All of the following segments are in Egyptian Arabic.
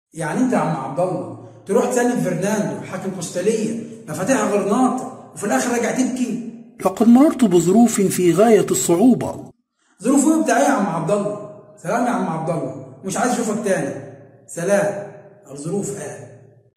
يعني انت يا عم عبد الله تروح تسلم فرناندو حاكم قسطليه مفاتيحها غرناطه وفي الاخر راجع تبكي لقد مررت بظروف في غاية الصعوبة ظروف ايه بتاعي يا عم عبد الله سلام يا عم عبد الله مش عايز اشوفك تاني سلام الظروف قال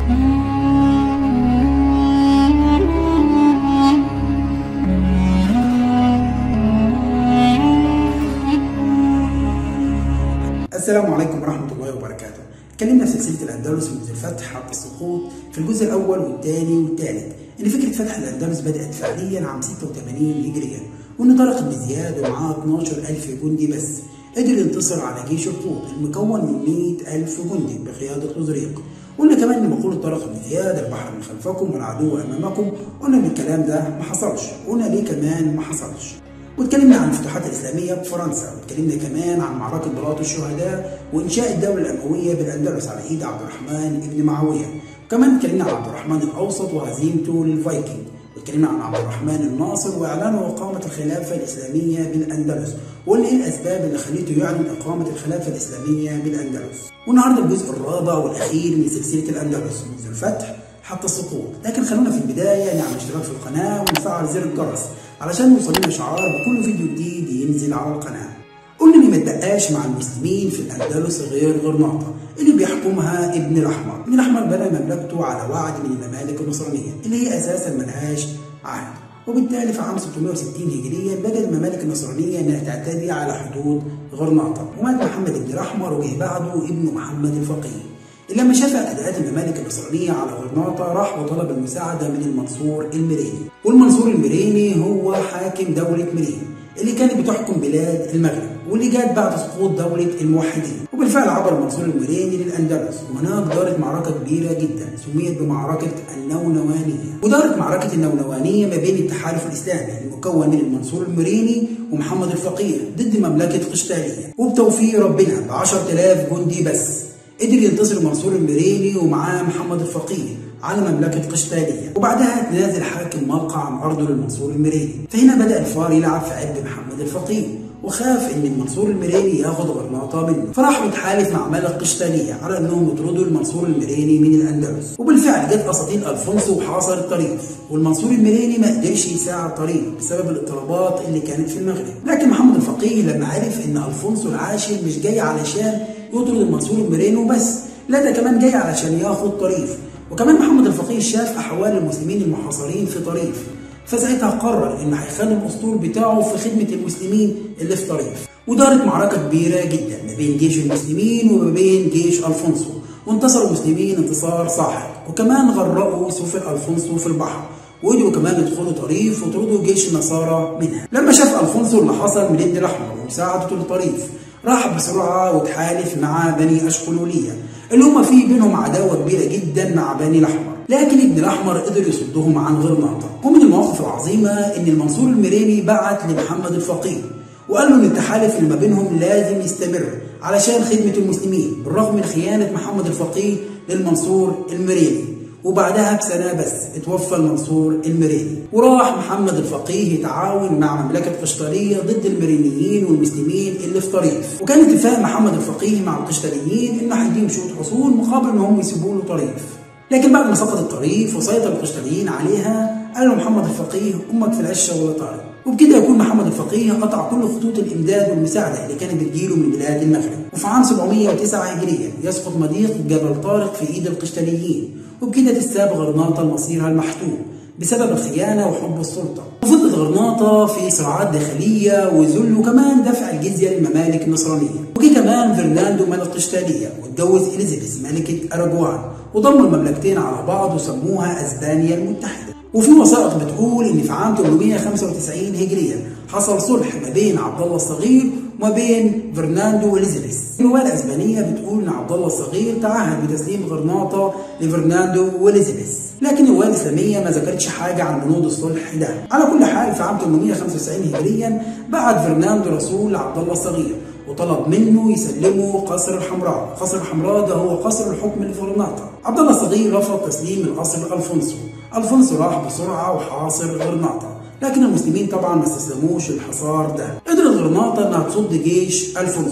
السلام عليكم ورحمة الله وبركاته. اتكلمنا في سلسلة الأندلس منذ الفتح حتى السقوط في الجزء الأول والثاني والثالث إن فكرة فتح الأندلس بدأت فعليا عام 86 هجريا وإن طارق بن زياد ومعاه 12000 جندي بس قدر ينتصر على جيش القوط المكون من 100000 جندي بقيادة لوزريق قلنا كمان ان مقولة طارق بن زياد البحر من خلفكم والعدو امامكم قلنا ان الكلام ده ما حصلش قلنا ليه كمان ما حصلش واتكلمنا عن الفتوحات الإسلامية بفرنسا واتكلمنا كمان عن معركة بلاط الشهداء وإنشاء الدولة الأموية بالأندلس على إيد عبد الرحمن بن معاوية وكمان اتكلمنا عن عبد الرحمن الأوسط وهزيمته للفايكنج واتكلمنا عن عبد الرحمن الناصر وإعلانه إقامة الخلافة الإسلامية بالأندلس وقلنا إيه الأسباب اللي خليته يعلن إقامة الخلافة الإسلامية بالأندلس والنهاردة الجزء الرابع والأخير من سلسلة الأندلس منذ الفتح حتى السقوط لكن خلونا في البداية نعمل اشتراك في القناة ونفعل زر الجرس علشان يوصلنا إشعار بكل فيديو جديد ينزل على القناة قلنا إن ما تبقاش مع المسلمين في الأندلس غير غرناطة اللي بيحكمها ابن الأحمر ابن الأحمر بنى مملكته على وعد من الممالك النصرانية اللي هي أساسا ملهاش عهد وبالتالي في عام 660 هجريا بدأ الممالك النصرانية انها تعتدي على حدود غرناطة ومات محمد بن الأحمر وجه بعده ابنه محمد الفقيه لما شاف اعتداءات الممالك النصرانية على غرناطة راح وطلب المساعدة من المنصور المريني والمنصور المريني هو حاكم دولة مرين اللي كانت بتحكم بلاد المغرب واللي جات بعد سقوط دولة الموحدين وبالفعل عبر المنصور المريني للأندلس وهناك دارت معركة كبيرة جدا سميت بمعركة النونوانية ودارت معركة النونوانية ما بين التحالف الإسلامي المكون من المنصور المريني ومحمد الفقيه ضد مملكة قشتالية وبتوفيق ربنا ب 10000 جندي بس قدر ينتصر منصور المريني ومعاه محمد الفقيه على مملكة قشتالية وبعدها تنازل حاكم ملقا عن أرضه للمنصور المريني فهنا بدأ الفار يلعب في عب محمد الفقيه وخاف ان المنصور المريني ياخد غرناطه منه فراح متحالف مع ملك قشتالية على انهم يطردوا المنصور المريني من الاندلس وبالفعل جت اساطيل الفونسو وحاصر الطريق والمنصور المريني ما قدرش يساعد الطريق بسبب الاضطرابات اللي كانت في المغرب لكن محمد الفقيه لما عرف ان الفونسو العاشر مش جاي علشان يطرد المنصور المريني وبس لا ده كمان جاي علشان ياخد طريف وكمان محمد الفقيه شاف احوال المسلمين المحاصرين في طريف فساعتها قرر ان هيخلي الاسطول بتاعه في خدمه المسلمين اللي في طريف ودارت معركه كبيره جدا ما بين جيش المسلمين وما بين جيش الفونسو وانتصر المسلمين انتصار ساحق وكمان غرقوا سفن الفونسو في البحر وقدروا كمان يدخلوا طريف وطردوا جيش النصارى منها لما شاف الفونسو اللي حصل من اليد الاحمر ومساعدته لطريف راح بسرعه وتحالف مع بني اشقلوليه اللي هم في بينهم عداوه كبيره جدا مع بني الاحمر لكن ابن الاحمر قدر يصدهم عن غرناطه ومن المواقف العظيمه ان المنصور المريني بعت لمحمد الفقيه وقال له ان التحالف اللي ما بينهم لازم يستمر علشان خدمه المسلمين بالرغم من خيانه محمد الفقيه للمنصور المريني وبعدها بسنة بس اتوفى المنصور المريني وراح محمد الفقيه يتعاون مع مملكة قشطالية ضد المرينيين والمسلمين اللي في طريف وكان اتفاق محمد الفقيه مع القشطاليين انه هيديهم شوية حصول مقابل ان هم يسيبوا له طريف لكن بعد ما سقط الطريف وسيطر القشطاليين عليها قال له محمد الفقيه امك في العشه ولا طارق وبكده يكون محمد الفقيه قطع كل خطوط الامداد والمساعده اللي كانت بتجيله من بلاد المغرب وفي عام 709 هجريا يسقط مضيق جبل طارق في ايد القشطاليين وبكده تستاب غرناطه لمصيرها المحتوم بسبب الخيانة وحب السلطة وفضلت غرناطة في صراعات داخلية وذل وكمان دفع الجزية للممالك النصرانية وجي كمان فرناندو ملك قشتالية واتجوز إليزابيث ملكة أراجوان وضموا المملكتين على بعض وسموها أسبانيا المتحدة وفي وثائق بتقول ان في عام 895 هجريا حصل صلح ما بين عبد الله الصغير وما بين فرناندو واليزابيث. الروايه الاسبانيه بتقول ان عبد الله الصغير تعهد بتسليم غرناطه لفرناندو واليزابيث، لكن الروايه الاسلاميه ما ذكرتش حاجه عن بنود الصلح ده. على كل حال في عام 895 هجريا بعت فرناندو رسول لعبد الله الصغير وطلب منه يسلمه قصر الحمراء، قصر الحمراء ده هو قصر الحكم لفرناطه. عبد الله الصغير رفض تسليم القصر لالفونسو، الفونسو راح بسرعه وحاصر غرناطه لكن المسلمين طبعا ما استسلموش للحصار ده قدرت غرناطه انها تصد جيش الفونسو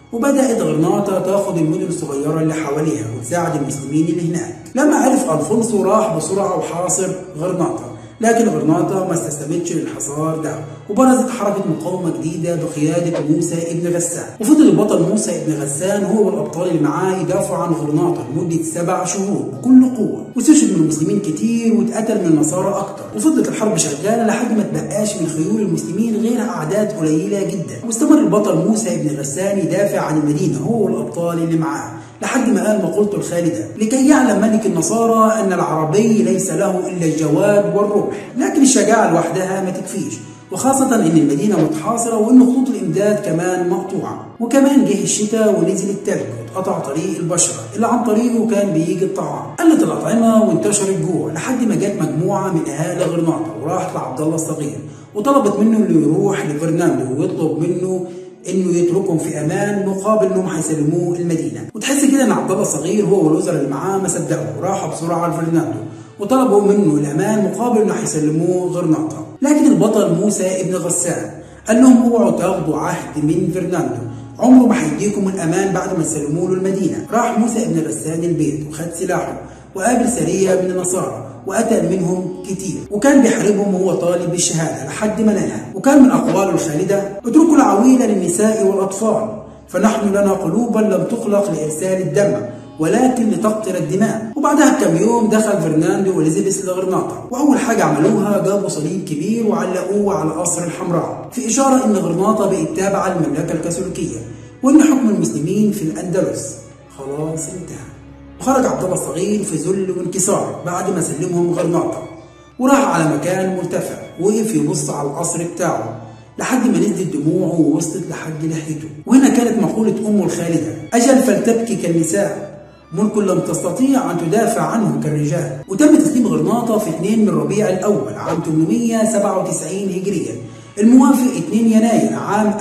وبدأت غرناطة تاخد المدن الصغيرة اللي حواليها وتساعد المسلمين اللي هناك لما عرف ألفونسو راح بسرعة وحاصر غرناطة لكن غرناطة ما استسلمتش للحصار ده وبرزت حركة مقاومة جديدة بقيادة موسى ابن غسان وفضل البطل موسى ابن غسان هو والأبطال اللي معاه يدافعوا عن غرناطة لمدة سبع شهور بكل قوة واستشهد من المسلمين كتير واتقتل من النصارى أكتر وفضلت الحرب شغالة لحد ما تبقاش من خيول المسلمين غير أعداد قليلة جدا واستمر البطل موسى ابن غسان يدافع عن المدينة هو والأبطال اللي معاه لحد ما قال مقولته الخالدة لكي يعلم ملك النصارى أن العربي ليس له إلا الجواد والرمح لكن الشجاعة لوحدها ما تكفيش وخاصة إن المدينة متحاصرة وإن خطوط الإمداد كمان مقطوعة وكمان جه الشتاء ونزل التلج واتقطع طريق البشرة اللي عن طريقه كان بيجي الطعام قلت الأطعمة وانتشر الجوع لحد ما جت مجموعة من أهالي غرناطة وراحت لعبد الله الصغير وطلبت منه إنه يروح لفرناندو ويطلب منه انه يتركهم في امان مقابل انهم هيسلموه المدينه وتحس كده ان عبد الله الصغير هو والوزراء اللي معاه ما صدقوا وراحوا بسرعه لفرناندو وطلبوا منه الامان مقابل انه هيسلموه غرناطه لكن البطل موسى ابن غسان قال لهم اوعوا تاخدوا عهد من فرناندو عمره ما هيديكم الامان بعد ما تسلموا له المدينه راح موسى ابن غسان البيت وخد سلاحه وقابل سريه من النصارى وقتل منهم كتير وكان بيحاربهم وهو طالب بالشهاده لحد ما نالها وكان من اقواله الخالده اتركوا العويل للنساء والاطفال فنحن لنا قلوبا لم تخلق لارسال الدم ولكن لتقطر الدماء وبعدها بكم يوم دخل فرناندو واليزابيث لغرناطه واول حاجه عملوها جابوا صليب كبير وعلقوه على قصر الحمراء في اشاره ان غرناطه بقت تابعه للمملكه الكاثوليكيه وان حكم المسلمين في الاندلس خلاص انتهى وخرج عبد الله الصغير في ذل وانكسار بعد ما سلمهم غرناطة وراح على مكان مرتفع وقف يبص على القصر بتاعه لحد ما نزلت دموعه ووصلت لحد لحيته وهنا كانت مقولة أمه الخالدة أجل فلتبكي كالنساء ملك لم تستطيع أن تدافع عنه كالرجال وتم تسليم غرناطة في 2 من ربيع الأول عام 897 هجريا الموافق 2 يناير عام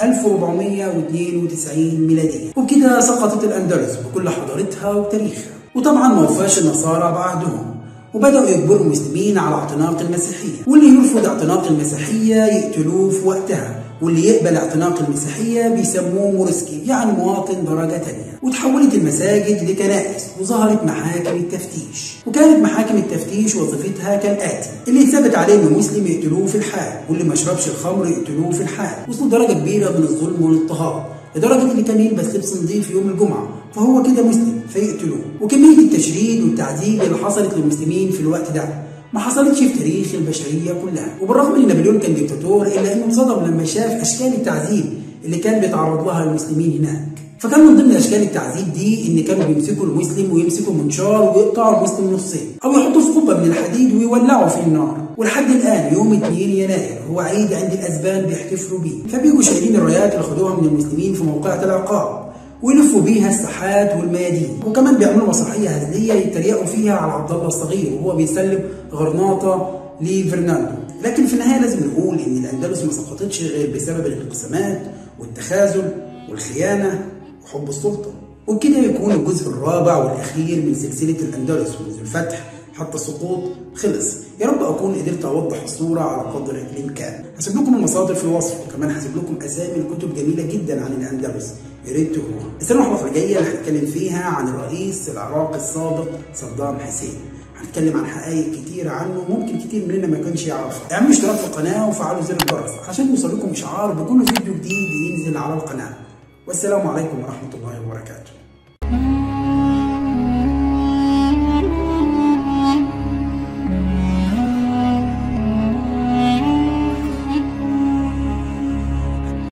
1492 ميلادية وبكده سقطت الأندلس بكل حضارتها وتاريخها وطبعا ما وفاش النصارى بعدهم وبدأوا يجبروا المسلمين على اعتناق المسيحية واللي يرفض اعتناق المسيحية يقتلوه في وقتها واللي يقبل اعتناق المسيحية بيسموه مورسكي يعني مواطن درجة تانية وتحولت المساجد لكنائس وظهرت محاكم التفتيش وكانت محاكم التفتيش وظيفتها كالآتي اللي ثبت عليه انه مسلم يقتلوه في الحال واللي ما شربش الخمر يقتلوه في الحال وصلوا درجة كبيرة من الظلم والاضطهاد لدرجة اللي كان يلبس لبس نظيف يوم الجمعة فهو كده مسلم فيقتلوه وكمية التشريد والتعذيب اللي حصلت للمسلمين في الوقت ده ما حصلتش في تاريخ البشرية كلها وبالرغم ان نابليون كان ديكتاتور الا انه انصدم لما شاف اشكال التعذيب اللي كان بيتعرض لها المسلمين هناك فكان من ضمن اشكال التعذيب دي ان كانوا بيمسكوا المسلم ويمسكوا منشار ويقطعوا المسلم نصين او يحطوه في قبه من الحديد ويولعوا فيه النار ولحد الان يوم 2 يناير هو عيد عند الاسبان بيحتفلوا بيه فبيجوا شايلين الرايات اللي خدوها من المسلمين في موقعة العقاب ويلفوا بيها الساحات والميادين وكمان بيعملوا مسرحيه هزليه يتريقوا فيها على عبد الله الصغير وهو بيسلم غرناطه لفرناندو لكن في النهايه لازم نقول ان الاندلس ما سقطتش غير بسبب الانقسامات والتخاذل والخيانه وحب السلطه وبكده يكون الجزء الرابع والاخير من سلسله الاندلس منذ الفتح حتى السقوط خلص يا رب اكون قدرت اوضح الصوره على قدر الامكان هسيب لكم المصادر في الوصف وكمان هسيب لكم اسامي الكتب جميله جدا عن الاندلس يا ريت تقروها السنه الحلقه الجايه اللي هنتكلم فيها عن الرئيس العراقي السابق صدام حسين هنتكلم عن حقائق كتير عنه ممكن كتير مننا ما كانش يعرفها اعملوا اشتراك في القناه وفعلوا زر الجرس عشان يوصل لكم اشعار بكل فيديو جديد ينزل على القناه والسلام عليكم ورحمه الله وبركاته